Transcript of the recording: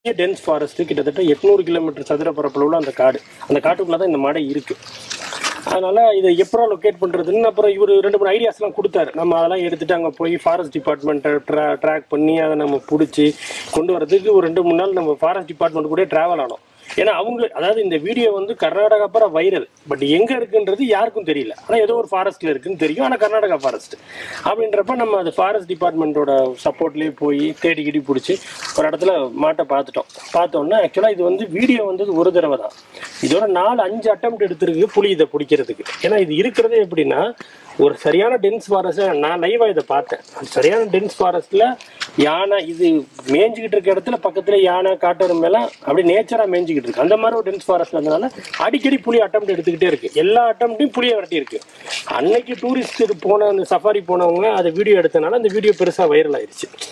tense forest கிட்டத்தட்ட எட்நூறு kilometre சதுர பரப்பில் உள்ள அந்த காடு அந்த காட்டுக்குள்ள தான் இந்த மாடை இருக்கு அதனால இதை எப்போ லொக்கேட் பண்றதுன்னு அப்புறம் இவர் ரெண்டு மூணு ஐடியாஸ்லாம் கொடுத்தாரு நம்ம அதெல்லாம் எடுத்துட்டு அங்கே போய் ஃபாரஸ்ட் டிபார்ட்மெண்ட்டை ட்ரா ட்ராக் பண்ணி அதை நம்ம பிடிச்சி கொண்டு வரதுக்கு ஒரு ரெண்டு மூணு நாள் நம்ம ஃபாரஸ்ட் டிபார்ட்மெண்ட் கூட ட்ராவல் ஆனோம் ஏன்னா அவங்க அதாவது இந்த வீடியோ வந்து கர்நாடகா அப்புறம் வைரல் பட் எங்க இருக்குன்றது யாருக்கும் தெரியல ஆனா ஏதோ ஒரு ஃபாரஸ்ட்ல இருக்குன்னு தெரியும் ஆனா கர்நாடகா ஃபாரஸ்ட் அப்படின்றப்ப நம்ம அது ஃபாரஸ்ட் டிபார்ட்மெண்ட்டோட சப்போர்ட்லயே போய் தேடி கிடி பிடிச்சி ஒரு இடத்துல மாட்டை பார்த்துட்டோம் பார்த்தோன்னா ஆக்சுவலா இது வந்து வீடியோ வந்தது ஒரு தடவை தான் இதோட நாலு அஞ்சு அட்டம் எடுத்திருக்கு புலி இதை பிடிக்கிறதுக்கு ஏன்னா இது இருக்கிறதே எப்படின்னா ஒரு சரியான டென்ஸ் ஃபாரஸ்ட் நான் லைவா இதை பார்த்தேன் அந்த சரியான டென்ஸ் ஃபாரஸ்ட்ல யானை இது மேய்ஞ்சிக்கிட்டு இருக்க இடத்துல பக்கத்துல யானை காட்டெருமை எல்லாம் அப்படியே நேச்சரா மேய்ஞ்சிக்கிட்டு இருக்கு அந்த மாதிரி ஒரு டென்ஸ் ஃபாரஸ்ட் இருந்தனால அடிக்கடி புலி அட்டம் எடுத்துக்கிட்டே இருக்கு எல்லா அட்டம்ட்டையும் புலியை விரட்டி இருக்கு அன்னைக்கு டூரிஸ்ட் போன அந்த சஃபாரி போனவங்க அதை வீடியோ எடுத்தனால அந்த வீடியோ பெருசா வைரல் ஆயிருச்சு